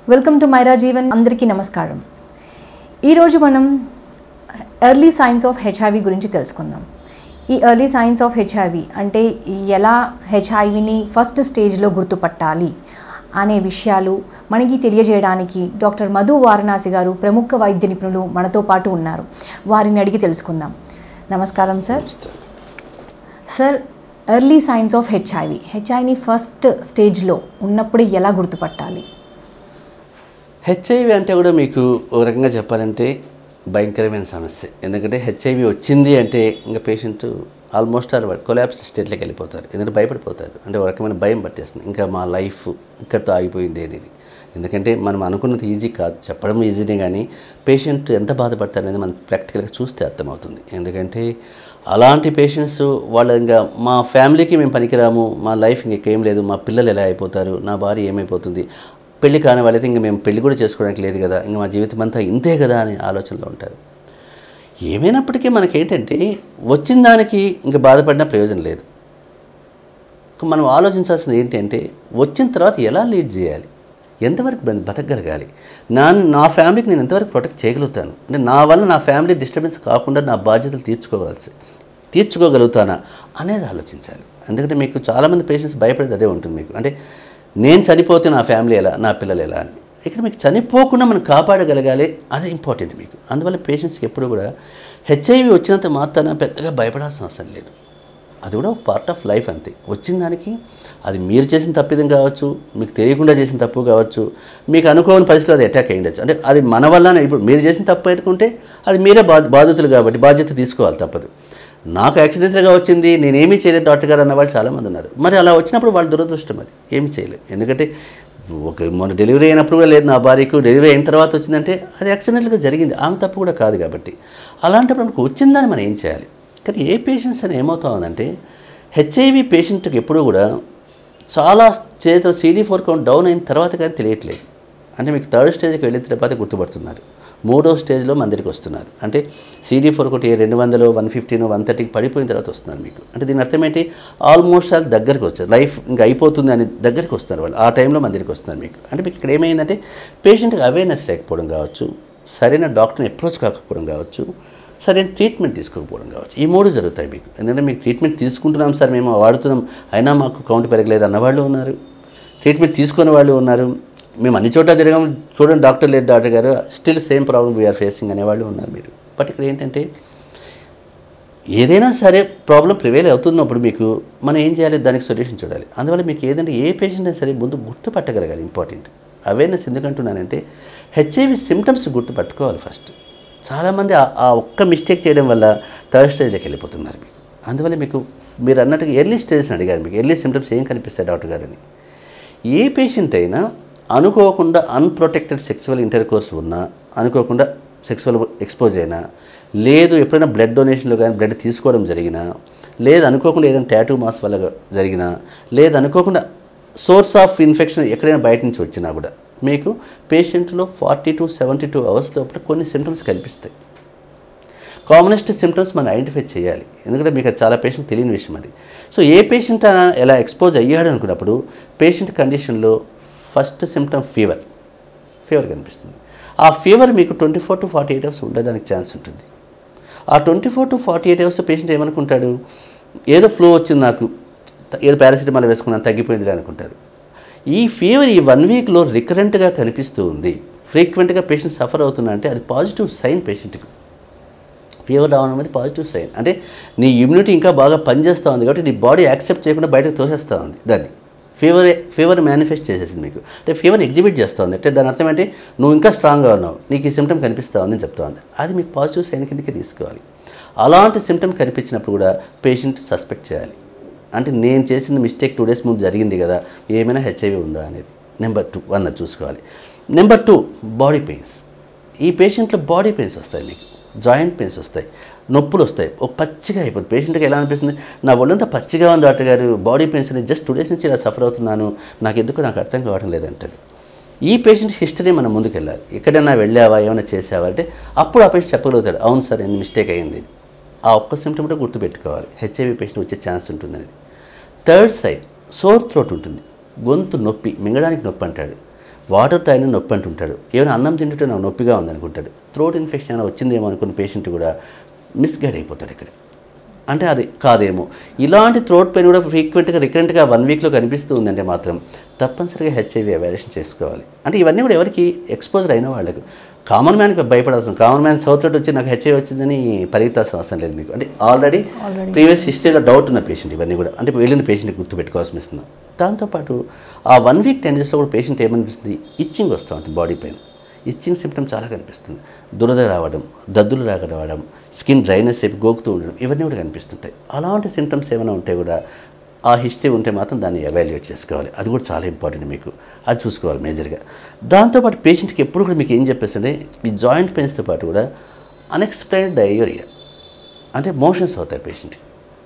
welcome to Myra Jeevan అందరికీ నమస్కారం ఈరోజు మనం ఎర్లీ సైన్స్ ఆఫ్ హెచ్ఐవి గురించి తెలుసుకుందాం ఈ ఎర్లీ సైన్స్ ఆఫ్ హెచ్ఐవి అంటే ఎలా హెచ్ఐవిని ఫస్ట్ స్టేజ్లో గుర్తుపట్టాలి అనే విషయాలు మనకి తెలియజేయడానికి డాక్టర్ మధు వారణాసి గారు ప్రముఖ వైద్య నిపుణులు మనతో పాటు ఉన్నారు వారిని అడిగి తెలుసుకుందాం నమస్కారం sir sir early signs of HIV హెచ్ఐని ఫస్ట్ స్టేజ్లో ఉన్నప్పుడు ఎలా గుర్తుపట్టాలి హెచ్ఐవి అంటే కూడా మీకు ఒక రకంగా చెప్పాలంటే భయంకరమైన సమస్య ఎందుకంటే హెచ్ఐవి వచ్చింది అంటే ఇంకా పేషెంట్ ఆల్మోస్ట్ ఆర్ కొలాప్స్డ్ స్టేట్లోకి వెళ్ళిపోతారు ఎందుకంటే భయపడిపోతారు అంటే ఒక రకమైన భయం పట్టేస్తుంది ఇంకా మా లైఫ్ ఇక్కడితో ఆగిపోయింది అనేది ఎందుకంటే మనం అనుకున్నది ఈజీ కాదు చెప్పడం ఈజీనే కానీ పేషెంట్ ఎంత బాధపడతారు అనేది మనం ప్రాక్టికల్గా చూస్తే అర్థమవుతుంది ఎందుకంటే అలాంటి పేషెంట్స్ వాళ్ళ ఇంకా మా ఫ్యామిలీకి మేము పనికిరాము మా లైఫ్ ఇంకేం లేదు మా పిల్లలు ఎలా అయిపోతారు నా భార్య ఏమైపోతుంది పెళ్లి కాని వాళ్ళైతే ఇంక మేము పెళ్లి కూడా చేసుకోవడానికి లేదు కదా ఇంకా మా జీవితం అంతా ఇంతే కదా అనే ఆలోచనలో ఉంటారు ఏమైనప్పటికీ మనకేంటంటే వచ్చిన దానికి ఇంకా బాధపడిన ప్రయోజనం లేదు ఇంక మనం ఆలోచించాల్సింది ఏంటంటే వచ్చిన తర్వాత ఎలా లీడ్ చేయాలి ఎంతవరకు బ- బతకగలగాలి నా నా ఫ్యామిలీకి నేను ఎంతవరకు ప్రొటెక్ట్ చేయగలుగుతాను అంటే నా వల్ల నా ఫ్యామిలీ డిస్టర్బెన్స్ కాకుండా నా బాధ్యతలు తీర్చుకోవాల్సి తీర్చుకోగలుగుతానా అనేది ఆలోచించాలి ఎందుకంటే మీకు చాలామంది పేషెంట్స్ భయపడేది అదే ఉంటుంది మీకు అంటే నేను చనిపోతే నా ఫ్యామిలీ ఎలా నా పిల్లలు ఎలా అని ఇక్కడ మీకు చనిపోకుండా మనం కాపాడగలగాలి అదే ఇంపార్టెంట్ మీకు అందువల్ల పేషెంట్స్కి ఎప్పుడు కూడా హెచ్ఐవి వచ్చినంత మాత్రాన పెద్దగా భయపడాల్సిన అవసరం లేదు అది కూడా ఒక పార్ట్ ఆఫ్ లైఫ్ అంతే వచ్చిన దానికి అది మీరు చేసిన తప్పిదం కావచ్చు మీకు తెలియకుండా చేసిన తప్పు కావచ్చు మీకు అనుకోని పరిస్థితిలో అది అటాక్ అయ్యిండొచ్చు అంటే అది మన వల్లనే ఇప్పుడు మీరు చేసిన తప్పు అనుకుంటే అది మీరే బా బాధితులు కాబట్టి బాధ్యత తీసుకోవాలి తప్పదు నాకు యాక్సిడెంట్గా వచ్చింది నేనేమీ చేయలేదు డాక్టర్ గారు అన్న వాళ్ళు చాలామంది ఉన్నారు మరి అలా వచ్చినప్పుడు వాళ్ళ దురదృష్టం అది ఏమీ చేయలేదు ఎందుకంటే ఒక మొన్న డెలివరీ అయినప్పుడు కూడా లేదు నా భార్యకు డెలివరీ అయిన తర్వాత వచ్చిందంటే అది యాక్సిడెంట్గా జరిగింది ఆమె తప్పు కూడా కాదు కాబట్టి అలాంటప్పుడు మనకు వచ్చిందని మనం ఏం చేయాలి కానీ ఏ పేషెంట్స్ అని ఏమవుతుందంటే హెచ్ఐవి పేషెంట్కి ఎప్పుడూ కూడా చాలా చేతిలో సీడీ ఫోర్ కౌంట్ డౌన్ అయిన తర్వాత కానీ తెలియట్లేదు అంటే మీకు థర్డ్ స్టేజ్కి వెళ్ళిన తర్వాత గుర్తుపడుతున్నారు మూడో స్టేజ్లో మన దగ్గరికి వస్తున్నారు అంటే సీడీ ఫోర్ ఒకటి రెండు వందలు వన్ ఫిఫ్టీన్ వన్ థర్టీకి పడిపోయిన తర్వాత వస్తున్నారు మీకు అంటే దీని అర్థం ఏంటి ఆల్మోస్ట్ వాళ్ళు దగ్గరికి వచ్చారు లైఫ్ ఇంకా అయిపోతుంది అని దగ్గరికి వస్తున్నారు వాళ్ళు ఆ టైంలో మన దగ్గరికి వస్తున్నారు మీకు అంటే మీకు ఇక్కడ ఏమైందంటే పేషెంట్కి అవేర్నెస్ లేకపోవడం కావచ్చు సరైన డాక్టర్ని అప్రోచ్ కాకపోవడం కావచ్చు సరైన ట్రీట్మెంట్ తీసుకోకపోవడం కావచ్చు ఈ మూడు జరుగుతాయి మీకు ఎందుకంటే మీకు ట్రీట్మెంట్ తీసుకుంటున్నాం సార్ మేము వాడుతున్నాం అయినా మాకు కౌంట్ పెరగలేదు అన్నవాళ్ళు ఉన్నారు ట్రీట్మెంట్ తీసుకునే వాళ్ళు ఉన్నారు మేము అన్ని చోట్ల తిరగాం చూడండి డాక్టర్ లేదు డాక్టర్ గారు still same problem we're facing అనేవాళ్ళు ఉన్నారు మీరు బట్ ఇక్కడ ఏంటంటే ఏదైనా సరే ప్రాబ్లం ప్రివేల్ అవుతున్నప్పుడు మీకు మనం ఏం చేయాలి దానికి సొల్యూషన్ చూడాలి అందువల్ల మీకు ఏదంటే ఏ పేషెంట్ అయినా సరే ముందు గుర్తుపట్టగలగాలి ఇంపార్టెంట్ అవేర్నెస్ ఎందుకంటున్నానంటే హెచ్ఐవి సిమ్టమ్స్ గుర్తుపట్టుకోవాలి ఫస్ట్ చాలామంది ఆ- ఆ ఒక్క మిస్టేక్ చేయడం వల్ల థర్డ్ స్టేజ్లోకి వెళ్ళిపోతున్నారు మీకు అందువల్ల మీకు మీరు అన్నట్టుగా ఎర్లీ స్టేజ్ని అడిగారు మీకు ఎర్లీ సిమ్టమ్స్ ఏం కనిపిస్తాయి డాక్టర్ గారని ఏ పేషెంట్ అయినా అనుకోకుండా అన్ప్రొటెక్టెడ్ సెక్సువల్ ఇంటర్కోర్స్ ఉన్నా అనుకోకుండా సెక్సువల్ ఎక్స్పోజ్ అయినా లేదు ఎప్పుడైనా బ్లడ్ డొనేషన్లో కానీ బ్లడ్ తీసుకోవడం జరిగినా లేదు అనుకోకుండా ఏదైనా టాటూ మాస్ వల్ల జరిగినా లేదు అనుకోకుండా సోర్స్ ఆఫ్ ఇన్ఫెక్షన్ ఎక్కడైనా బయట నుంచి వచ్చినా కూడా మీకు పేషెంట్లో forty to seventy two hours లోపల కొన్ని సిమ్టమ్స్ కనిపిస్తాయి కామనెస్ట్ సిమ్టమ్స్ మనం ఐడెంటిఫై చేయాలి ఎందుకంటే మీకు అది చాలా పేషెంట్ తెలియని విషయం అది సో ఏ పేషెంట్ అయినా ఎలా ఎక్స్పోజ్ అయ్యాడు అనుకున్నప్పుడు పేషెంట్ కండిషన్లో ఫస్ట్ సిమ్టమ్ ఫీవర్ ఫీవర్ కనిపిస్తుంది ఆ ఫీవర్ మీకు twenty four to forty eight hours ఉండడానికి ఛాన్స్ ఉంటుంది ఆ twenty four to forty eight hours patient ఏమనుకుంటాడు ఏదో ఫ్లో వచ్చింది నాకు త- ఏదో పారాసిటమాల్ వేసుకున్నాను తగ్గిపోయింది అనుకుంటారు ఈ ఫీవర్ ఈ వన్ వీక్లో రికరెంట్గా కనిపిస్తూ ఉంది ఫ్రీక్వెంట్గా పేషెంట్ సఫర్ అవుతున్నా అంటే అది పాజిటివ్ సైన్ పేషెంట్కి ఫీవర్ రావడం అనేది పాజిటివ్ సైన్ అంటే నీ ఇమ్యూనిటీ ఇంకా బాగా పనిచేస్తూ ఉంది కాబట్టి నీ బాడీ యాక్సెప్ట్ చేయకుండా బయటకు తోసేస్తూ ఉంది దాన్ని ఫీవర్ ఫీవర్ మేనిఫెస్ట్ చేసేసింది మీకు అంటే ఫీవర్ని ఎగ్జిబిట్ చేస్తూ ఉంది అంటే దాని అర్థం ఏంటి నువ్వు ఇంకా స్ట్రాంగ్గా ఉన్నావు నీకు ఈ సిమ్టమ్ కనిపిస్తూ ఉందని చెప్తా ఉంది అది మీకు పాజిటివ్ సైన్ కిందకి తీసుకోవాలి అలాంటి సిమ్టమ్ కనిపించినప్పుడు కూడా పేషెంట్ సస్పెక్ట్ చేయాలి అంటే నేను చేసిన మిస్టేక్ టూ డేస్ ముందు జరిగింది కదా ఏమైనా హెచ్ఐవి ఉందా అనేది నెంబర్ టూ వన్ అది చూసుకోవాలి నెంబర్ టూ బాడీ పెయిన్స్ ఈ పేషెంట్లో బాడీ పెయిన్స్ వస్తాయి మీకు జాయింట్ పెయిన్స్ వస్తాయి నొప్పులు వస్తాయి ఒక పచ్చిగా అయిపోతుంది పేషెంట్కి ఎలా అనిపిస్తుంది నా ఒళ్ళంతా పచ్చిగా ఉంది డాక్టర్ గారు బాడీ పెయిన్స్ అనేది జస్ట్ టూ డేస్ నుంచి ఇలా సఫర్ అవుతున్నాను నాకు ఎందుకు నాకు అర్థం కావడం లేదంటాడు ఈ పేషెంట్ హిస్టరీ మనం ముందుకు వెళ్ళాలి ఎక్కడైనా వెళ్ళావా ఏమైనా చేసావా అంటే అప్పుడు ఆ పేషెంట్ చెప్పగలుగుతాడు అవును సార్ నేను మిస్టేక్ అయింది ఆ ఒక్క సిమ్టమ్ కూడా గుర్తుపెట్టుకోవాలి హెచ్ఐవి పేషెంట్ వచ్చే ఛాన్స్ ఉంటుందనేది థర్డ్ సైడ్ సోర్ థ్రోట్ ఉంటుంది గొంతు నొప్పి మింగడానికి నొప్పి అంటాడు వాటర్ తాగిన నొప్పి అంటుంటాడు ఏమైనా అన్నం తింటుంటే నాకు నొప్పిగా ఉంది అనుకుంటాడు థ్రోట్ ఇన్ఫెక్షన్ ఏమైనా వచ్చిందేమో అనుకున్న పేషెంట్ కూడా మిస్గైడ్ అయిపోతాడు ఇక్కడ అంటే అది కాదేమో ఇలాంటి థ్రోట్ పెయిన్ కూడా ఫ్రీక్వెంట్గా రికరెంట్గా వన్ వీక్లో కనిపిస్తూ ఉందంటే మాత్రం తప్పనిసరిగా హెచ్ఐవి అవాల్యుయేషన్ చేసుకోవాలి అంటే ఇవన్నీ కూడా ఎవరికి ఎక్స్పోజర్ అయిన వాళ్ళకు కామన్ మ్యాన్కి భయపడాల్సిన కామన్ మ్యాన్ సౌత్ వచ్చి నాకు హెచ్ఐవి వచ్చిందని పరిగెత్తాల్సిన అవసరం లేదు మీకు అంటే ఆల్రెడీ ప్రీవియస్ హిస్టరీలో డౌట్ ఉన్న పేషెంట్ ఇవన్నీ కూడా అంటే వెళ్ళిన పేషెంట్ని గుర్తుపెట్టుకోవాల్సి వస్తుంది దాంతోపాటు ఆ వన్ వీక్ టెన్ డేస్లో కూడా పేషెంట్ ఏమనిపిస్తుంది ఇచ్చింగ్ వస్తూ ఉంటుంది బాడీ పైన ఇచ్చింగ్ సిమ్టమ్ చాలా కనిపిస్తుంది దురద రావడం దద్దులు రావడం స్కిన్ డ్రైనెస్ అయిపోయి గోకుతూ ఉండడం ఇవన్నీ కూడా కనిపిస్తుంటాయి అలాంటి సిమ్టమ్స్ ఏమైనా ఉంటే కూడా ఆ హిస్టరీ ఉంటే మాత్రం దాన్ని ఎవాల్యుయేట్ చేసుకోవాలి అది కూడా చాలా ఇంపార్టెంట్ మీకు అది చూసుకోవాలి మేజర్గా దాంతోపాటు పేషెంట్కి ఎప్పుడు కూడా మీకు ఏం చెప్పేస్తుంటే ఈ జాయింట్ పెయిన్స్తో పాటు కూడా అన్ఎక్స్ప్లెయిన్డ్ డయోరియా అంటే మోషన్స్ అవుతాయి పేషెంట్కి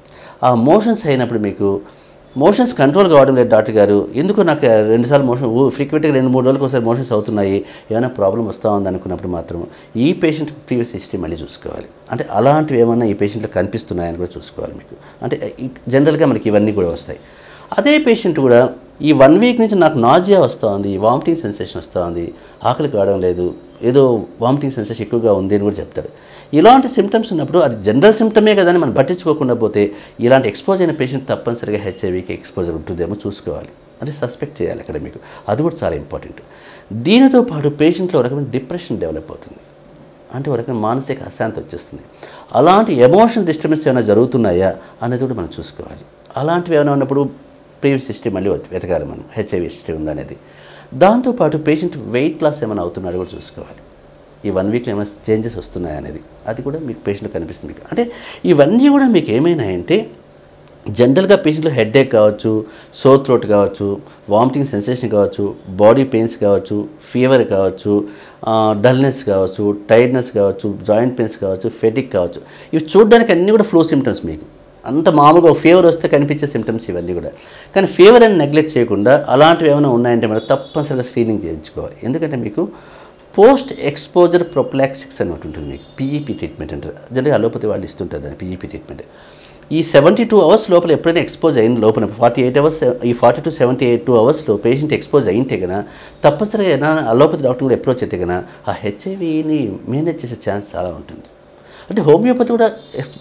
ఆ మోషన్స్ అయినప్పుడు మీకు మోషన్స్ కంట్రోల్ కావడం లేదు డాక్టర్ గారు ఎందుకు నాకు రెండుసార్లు మోషన్ ఫ్రీక్వెంట్గా రెండు మూడు రోజులకు ఒకసారి మోషన్స్ అవుతున్నాయి ఏమైనా ప్రాబ్లం వస్తూ ఉంది అనుకున్నప్పుడు మాత్రం ఈ పేషెంట్ ప్రీవియస్ హిస్టరీ మళ్ళీ చూసుకోవాలి అంటే అలాంటివి ఏమన్నా ఈ పేషెంట్లో కనిపిస్తున్నాయని కూడా చూసుకోవాలి మీకు అంటే ఈ- జనరల్గా మనకి ఇవన్నీ కూడా వస్తాయి అదే పేషెంట్ కూడా ఈ వన్ వీక్ నుంచి నాకు నాజియా వస్తూ ఉంది వామిటింగ్ సెన్సేషన్ వస్తూ ఉంది ఆకలి కావడం లేదు ఏదో వామిటింగ్ సెన్సేషన్ ఎక్కువగా ఉంది అని కూడా చెప్తారు ఇలాంటి సిమ్టమ్స్ ఉన్నప్పుడు అది జనరల్ సిమ్టమే కదా అని మనం పట్టించుకోకుండా పోతే ఇలాంటి ఎక్స్పోజ్ అయిన పేషెంట్ తప్పనిసరిగా హెచ్ఐవికి ఎక్స్పోజర్ ఉంటుందేమో చూసుకోవాలి అంటే సస్పెక్ట్ చేయాలి అక్కడ మీకు అది కూడా చాలా ఇంపార్టెంట్ దీనితో పాటు పేషెంట్లో ఒక రకమైన డిప్రెషన్ డెవలప్ అవుతుంది అంటే ఒక రకమైన మానసిక అశాంతి వచ్చేస్తుంది అలాంటి ఎమోషన్ డిస్టర్బెన్స్ ఏమైనా జరుగుతున్నాయా అనేది కూడా మనం చూసుకోవాలి అలాంటివి ఏమైనా ఉన్నప్పుడు ప్రీవియస్ హిస్టరీ మళ్ళీ వెత- వెతకాలి మనం హెచ్ఐవి హిస్టరీ ఉందనేది దాంతోపాటు పేషెంట్ వెయిట్ లాస్ ఏమైనా అవుతున్నాడో కూడా చూసుకోవాలి ఈ వన్ వీక్లో ఏమైనా చేంజెస్ వస్తున్నాయా అనేది అది కూడా మీకు పేషెంట్ కనిపిస్తుంది మీకు అంటే ఇవన్నీ కూడా మీకు ఏమైనా అంటే జనరల్గా పేషెంట్లో హెడేక్ కావచ్చు సో థ్రోట్ కావచ్చు వామిటింగ్ సెన్సేషన్ కావచ్చు బాడీ పెయిన్స్ కావచ్చు ఫీవర్ కావచ్చు డల్నెస్ కావచ్చు టైర్డ్నెస్ కావచ్చు జాయింట్ పెయిన్స్ కావచ్చు ఫెటిక్ కావచ్చు ఇవి చూడడానికి అన్నీ కూడా ఫ్లో సిమ్టమ్స్ మీకు అంత మామూలుగా ఫీవర్ వస్తే కనిపించే సిమ్టమ్స్ ఇవన్నీ కూడా కానీ ఫీవర్ అని నెగ్లెక్ట్ చేయకుండా అలాంటివి ఏమైనా ఉన్నాయంటే మనం తప్పనిసరిగా స్క్రీనింగ్ చేయించుకోవాలి ఎందుకంటే మీకు పోస్ట్ ఎక్స్పోజర్ ప్రొప్లాక్సిక్స్ అని ఒకటి ఉంటుంది మీకు పీఈపీ ట్రీట్మెంట్ అంటారు జనరల్గా అలోపతి వాళ్ళు ఇస్తుంటారు దాన్ని పీఈపీ ట్రీట్మెంట్ ఈ సెవెంటీ టూ అవర్స్ లోపల ఎప్పుడైనా ఎక్స్పోజ్ అయిన లోపల ఫార్టీ ఎయిట్ అవర్స్ ఈ forty to seventy eight two అవర్స్లో పేషెంట్ ఎక్స్పోజ్ అయింటే కన్నా తప్పనిసరిగా ఏదైనా అలోపతి డాక్టర్ కూడా అప్రోచ్ అయితే కన్నా ఆ హెచ్ఐవిని మేనేజ్ చేసే ఛాన్స్ చాలా ఉంటుంది అంటే హోమియోపతి కూడా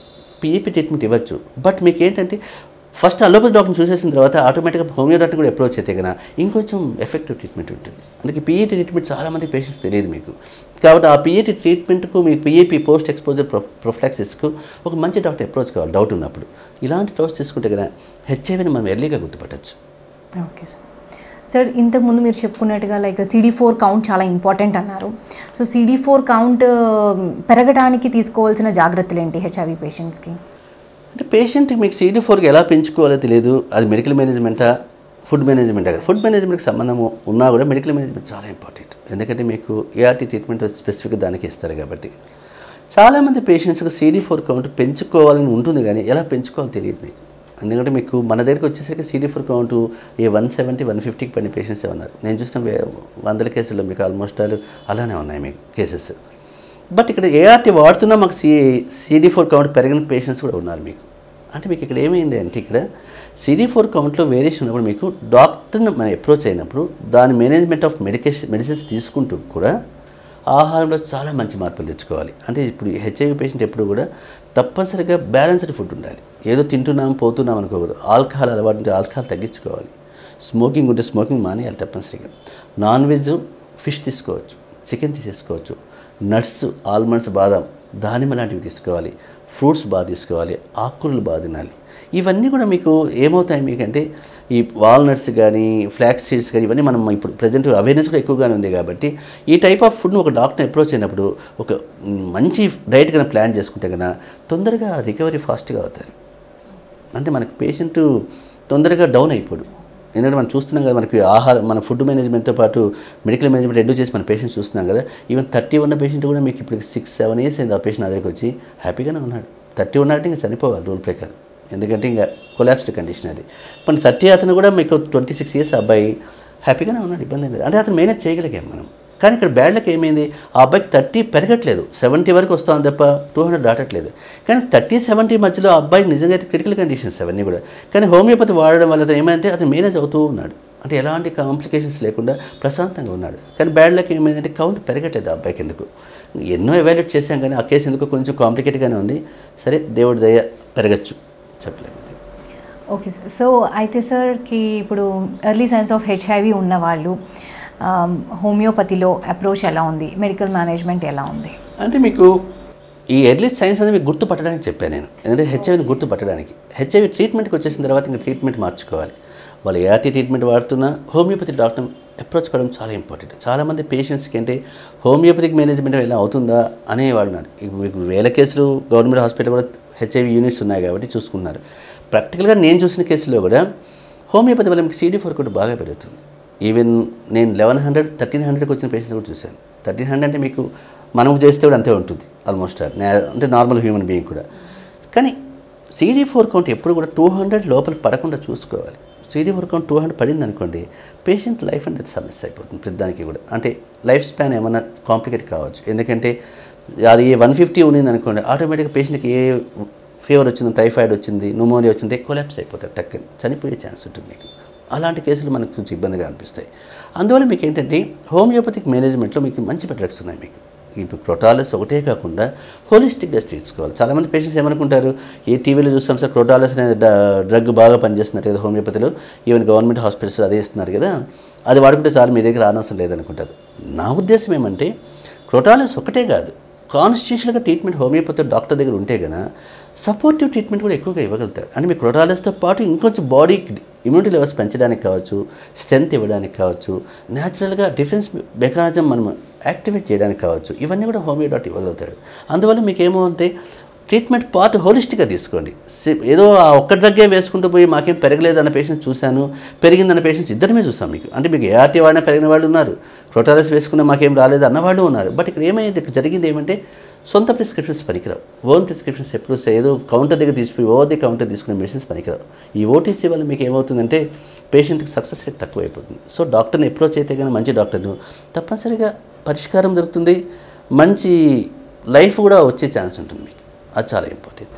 పీఈపీ ట్రీట్మెంట్ ఇవ్వచ్చు బట్ మీకు ఏంటంటే ఫస్ట్ అలోపతి డాక్టర్ని చూసేసిన తర్వాత ఆటోమేటిక్గా హోమియో డాక్టర్ కూడా అప్రోచ్ అయితే కన్నా ఇంకొంచెం ఎఫెక్టివ్ ట్రీట్మెంట్ ఉంటుంది అందుకే పీఈటీ ట్రీట్మెంట్ చాలామంది పేషెంట్స్ తెలియదు మీకు కాబట్టి ఆ పీఈటీ ట్రీట్మెంట్కు మీకు పీఈపీ పోస్ట్ ఎక్స్పోజర్ ప్రొ ప్రొఫ్లాక్సిస్కు ఒక మంచి డాక్టర్ అప్రోచ్ కావాలి డౌట్ ఉన్నప్పుడు ఇలాంటి డౌట్స్ తీసుకుంటే కదా హెచ్ఐవిని మనం ఎర్లీగా గుర్తుపట్టచ్చు ఓకే సార్ సార్ ఇంతకుముందు మీరు చెప్పుకున్నట్టుగా లైక్ సిడీ ఫోర్ కౌంట్ చాలా ఇంపార్టెంట్ అన్నారు సో సిడీ ఫోర్ కౌంట్ పెరగడానికి తీసుకోవాల్సిన జాగ్రత్తలు ఏంటి హెచ్ఐవి పేషెంట్స్కి అంటే పేషెంట్కి మీకు సీడీ ఫోర్కి ఎలా పెంచుకోవాలో తెలియదు అది మెడికల్ మేనేజ్మెంటా ఫుడ్ మేనేజ్మెంటా కదా ఫుడ్ మేనేజ్మెంట్కి సంబంధం ఉన్నా కూడా మెడికల్ మేనేజ్మెంట్ చాలా ఇంపార్టెంట్ ఎందుకంటే మీకు ఏఆర్టీ ట్రీట్మెంట్ స్పెసిఫిక్గా దానికి ఇస్తారు కాబట్టి చాలామంది పేషెంట్స్కి సీడీ ఫోర్ కౌంట్ పెంచుకోవాలని ఉంటుంది కానీ ఎలా పెంచుకోవాలో తెలియదు మీకు ఎందుకంటే మీకు మన దగ్గరికి వచ్చేసరికి సీడీ ఫోర్ కౌంట్ ఈ వన్ సెవెంటీ వన్ ఫిఫ్టీకి పడిన పేషెంట్సే ఉన్నారు నేను చూసిన వే- వందల కేసుల్లో మీకు ఆల్మోస్ట్ ఆల్ అలానే ఉన్నాయి మీకు కేసెస్ బట్ ఇక్కడ ఏఆర్టీ వాడుతున్నా మాకు సి సిడి ఫోర్ కౌంట్ పెరిగిన పేషెంట్స్ కూడా ఉన్నారు మీకు అంటే మీకు ఇక్కడ ఏమైంది అంటే ఇక్కడ సిడి ఫోర్ కౌంట్లో వేరియేషన్ ఉన్నప్పుడు మీకు డాక్టర్ని మనం అప్రోచ్ అయినప్పుడు దాని మేనేజ్మెంట్ ఆఫ్ మెడికేషన్ మెడిసిన్స్ తీసుకుంటూ కూడా ఆహారంలో చాలా మంచి మార్పులు తెచ్చుకోవాలి అంటే ఇప్పుడు హెచ్ఐవి పేషెంట్ ఎప్పుడు కూడా తప్పనిసరిగా బ్యాలెన్స్డ్ ఫుడ్ ఉండాలి ఏదో తింటున్నాం పోతున్నాం అనుకోకూడదు ఆల్కహాల్ అలవాటు ఉంటే ఆల్కహాల్ తగ్గించుకోవాలి స్మోకింగ్ ఉంటే స్మోకింగ్ మానేయాలి తప్పనిసరిగా నాన్ వెజ్ ఫిష్ తీసుకోవచ్చు చికెన్ తీసేసుకోవచ్చు నట్స్ ఆల్మండ్స్ బాదం దానిమ్మ లాంటివి తీసుకోవాలి ఫ్రూట్స్ బాగా తీసుకోవాలి ఆకుకూరలు బాగా తినాలి ఇవన్నీ కూడా మీకు ఏమవుతాయి మీకంటే ఈ వాల్నట్స్ కానీ ఫ్లాక్స్ సీడ్స్ కానీ ఇవన్నీ మనం ఇప్పుడు ప్రజెంట్ అవేర్నెస్ కూడా ఎక్కువగానే ఉంది కాబట్టి ఈ టైప్ ఆఫ్ ఫుడ్ను ఒక డాక్టర్ అప్రోచ్ అయినప్పుడు ఒక మ్, మంచి డైట్ కన్నా ప్లాన్ చేసుకుంటే కన్నా తొందరగా రికవరీ ఫాస్ట్గా అవుతారు అంటే మనకు పేషెంట్ తొందరగా డౌన్ అయిపోడు ఎందుకంటే మనం చూస్తున్నాం కదా మనకి ఆహారం మన ఫుడ్ మేనేజ్మెంట్తో పాటు మెడికల్ మేనేజ్మెంట్ రెండు చేసి మన పేషెంట్ చూస్తున్నాం కదా ఈవెన్ థర్టీ ఉన్న పేషెంట్ కూడా మీకు ఇప్పుడు సిక్స్ సెవెన్ ఇయర్స్ అయింది ఆ పేషెంట్ నా దగ్గరికి వచ్చి హ్యాపీగానే ఉన్నాడు థర్టీ ఉన్నాడంటే ఇంకా చనిపోవాలి రూల్ ప్రకారం ఎందుకంటే ఇంకా కొలాప్స్డ్ కండిషన్ అది మన థర్టీ అతను కూడా మీకు ట్వంటీ సిక్స్ ఇయర్స్ అబ్బాయి హ్యాపీగానే ఉన్నాడు ఇబ్బంది ఏం లేదు అంటే అతను మేనేజ్ చేయగలిగాం మనం కానీ ఇక్కడ బ్యాడ్ లక్ ఏమైంది ఆ అబ్బాయికి థర్టీ పెరగట్లేదు సెవెంటీ వరకు వస్తాం తప్ప టూ హండ్రెడ్ దాటట్లేదు కానీ థర్టీ సెవెంటీ మధ్యలో ఆ అబ్బాయికి నిజంగా అయితే క్రిటికల్ కండిషన్స్ అవన్నీ కూడా కానీ హోమియోపతి వాడడం వల్ల అతను ఏమంటే అతను మేనేజ్ అవుతూ ఉన్నాడు అంటే ఎలాంటి కాంప్లికేషన్స్ లేకుండా ప్రశాంతంగా ఉన్నాడు కానీ బ్యాడ్ లక్ ఏమైందంటే కౌంట్ పెరగట్లేదు ఆ అబ్బాయికి ఎందుకు ఎన్నో ఎవాల్యుయేట్ చేశాం కానీ ఆ కేసు ఎందుకు కొంచెం కాంప్లికేట్గానే ఉంది సరే దేవుడి దయ పెరగచ్చు చెప్పలేము ఓకే సార్ సో అయితే సార్కి ఇప్పుడు ఎర్లీ సైన్స్ ఆఫ్ హెచ్ఐవి ఉన్న వాళ్ళు హోమియోపతిలో అప్రోచ్ ఎలా ఉంది మెడికల్ మేనేజ్మెంట్ ఎలా ఉంది అంటే మీకు ఈ ఎర్లీ సైన్స్ అనేది మీకు గుర్తుపట్టడానికి చెప్పాను నేను ఎందుకంటే హెచ్ఐవిని గుర్తుపట్టడానికి హెచ్ఐవి ట్రీట్మెంట్కి వచ్చేసిన తర్వాత ఇంకా ట్రీట్మెంట్ మార్చుకోవాలి వాళ్ళు ఏఆర్టీ ట్రీట్మెంట్ వాడుతున్నా హోమియోపతి డాక్టర్ అప్రోచ్ కావడం చాలా ఇంపార్టెంట్ చాలామంది పేషెంట్స్కి అంటే హోమియోపతిక్ మేనేజ్మెంట్ ఎలా అవుతుందా అనేవాళ్ళు ఉన్నారు ఇప్పుడు మీకు వేల కేసులు గవర్నమెంట్ హాస్పిటల్ కూడా హెచ్ఐవి యూనిట్స్ ఉన్నాయి కాబట్టి చూసుకున్నారు ప్రాక్టికల్గా నేను చూసిన కేసులో కూడా హోమియోపతి వల్ల మీకు సీడీ ఫోర్ కూడా బాగా పెరుగుతుంది ఈవెన్ నేను లెవెన్ హండ్రెడ్ థర్టీన్ హండ్రెడ్కి వచ్చిన పేషెంట్స్ కూడా చూశాను థర్టీన్ హండ్రెడ్ అంటే మీకు మనకు చేస్తే కూడా అంతే ఉంటుంది ఆల్మోస్ట్ అంటే నార్మల్ హ్యూమన్ బీయింగ్ కూడా కానీ సీడీ ఫోర్ కౌంట్ ఎప్పుడు కూడా టూ హండ్రెడ్ లోపల పడకుండా చూసుకోవాలి CD four count two hundred పడింది అనుకోండి పేషెంట్ లైఫ్ అంటే సమస్య అయిపోతుంది ప్రతిదానికి కూడా అంటే లైఫ్ స్పాన్ ఏమన్నా కాంప్లికేట్ కావచ్చు ఎందుకంటే అది వన్ ఫిఫ్టీ ఉన్నింది అనుకోండి ఆటోమేటిక్గా పేషెంట్కి ఏ ఫీవర్ వచ్చింది టైఫాయిడ్ వచ్చింది న్యూమోనియా వచ్చింది కొలాప్స్ అయిపోతారు టక్కని చనిపోయే ఛాన్స్ ఉంటుంది మీకు అలాంటి కేసులు మనకు కొంచెం ఇబ్బందిగా అనిపిస్తాయి అందువల్ల మీకు ఏంటంటే హోమియోపతిక్ మేనేజ్మెంట్లో మీకు మంచి డ్రగ్స్ ఉన్నాయి మీకు ఇప్పుడు క్రోటాలస్ ఒకటే కాకుండా హోలిస్టిక్గా తీసుకోవాలి చాలామంది పేషెంట్స్ ఏమనుకుంటారు ఏ టీవీలో చూస్తాం సార్ క్రోటాలస్ అనే డ్రగ్ బాగా పనిచేస్తున్నారు కదా హోమియోపతిలో ఈవెన్ గవర్నమెంట్ హాస్పిటల్స్ అదే ఇస్తున్నారు కదా అది వాడుకుంటే చాలు మీ దగ్గర అనవసరం లేదనుకుంటారు నా ఉద్దేశం ఏమంటే క్రోటాలస్ ఒకటే కాదు కాన్స్టిట్యూషన్గా ట్రీట్మెంట్ హోమియోపతి డాక్టర్ దగ్గర ఉంటే కనుక సపోర్టివ్ ట్రీట్మెంట్ కూడా ఎక్కువగా ఇవ్వగలుగుతారు అంటే మీ క్రోటాలస్తో పాటు ఇంకొంచెం బాడీ ఇమ్యూనిటీ లెవెల్స్ పెంచడానికి కావచ్చు స్ట్రెంత్ ఇవ్వడానికి కావచ్చు న్యాచురల్గా డిఫెన్స్ మెకానిజం మనం యాక్టివేట్ చేయడానికి కావచ్చు ఇవన్నీ కూడా హోమియో డాక్టర్ ఇవ్వగలుగుతాడు అందువల్ల మీకు ఏమో అంటే ట్రీట్మెంట్ పార్ట్ హోలిస్టిక్గా తీసుకోండి సి- ఏదో ఆ ఒక్క డ్రగ్గే వేసుకుంటూ పోయి మాకేం పెరగలేదు అన్న పేషెంట్స్ చూశాను పెరిగిందన్న పేషెంట్స్ ఇద్దరమే చూసాం మీకు అంటే మీకు ఏఆర్టీ వాడినా పెరిగిన వాళ్ళు ఉన్నారు క్రోటాలస్ వేసుకున్న మాకేం రాలేదు అన్న వాళ్ళు ఉన్నారు బట్ ఇక్కడ ఏమైంది ఇక్కడ జరిగింది ఏమంటే సొంత ప్రిస్క్రిప్షన్స్ పనికిరావు ఓన్ ప్రిస్క్రిప్షన్స్ ఎప్పుడు సే- ఏదో కౌంటర్ దగ్గర తీసుకుని ఓవర్ ది కౌంటర్ తీసుకునే మెడిసిన్స్ పనికిరావు ఈ ఓటీసీ వల్ల మీకు ఏమవుతుందంటే పేషెంట్కి సక్సెస్ రేట్ తక్కువైపోతుంది సో డాక్టర్ని అప్రోచ్ అయితే కానీ మంచి డాక్టర్ను తప్పనిసరిగా పరిష్కారం దొరుకుతుంది మంచి లైఫ్ కూడా వచ్చే ఛాన్స్ ఉంటుంది మీకు అది చాలా ఇంపార్టెంట్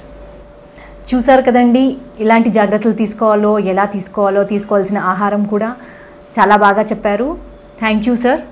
చూసారు కదండి ఇలాంటి జాగ్రత్తలు తీసుకోవాలో ఎలా తీసుకోవాలో తీసుకోవాల్సిన ఆహారం కూడా చాలా బాగా చెప్పారు థ్యాంక్ యూ సార్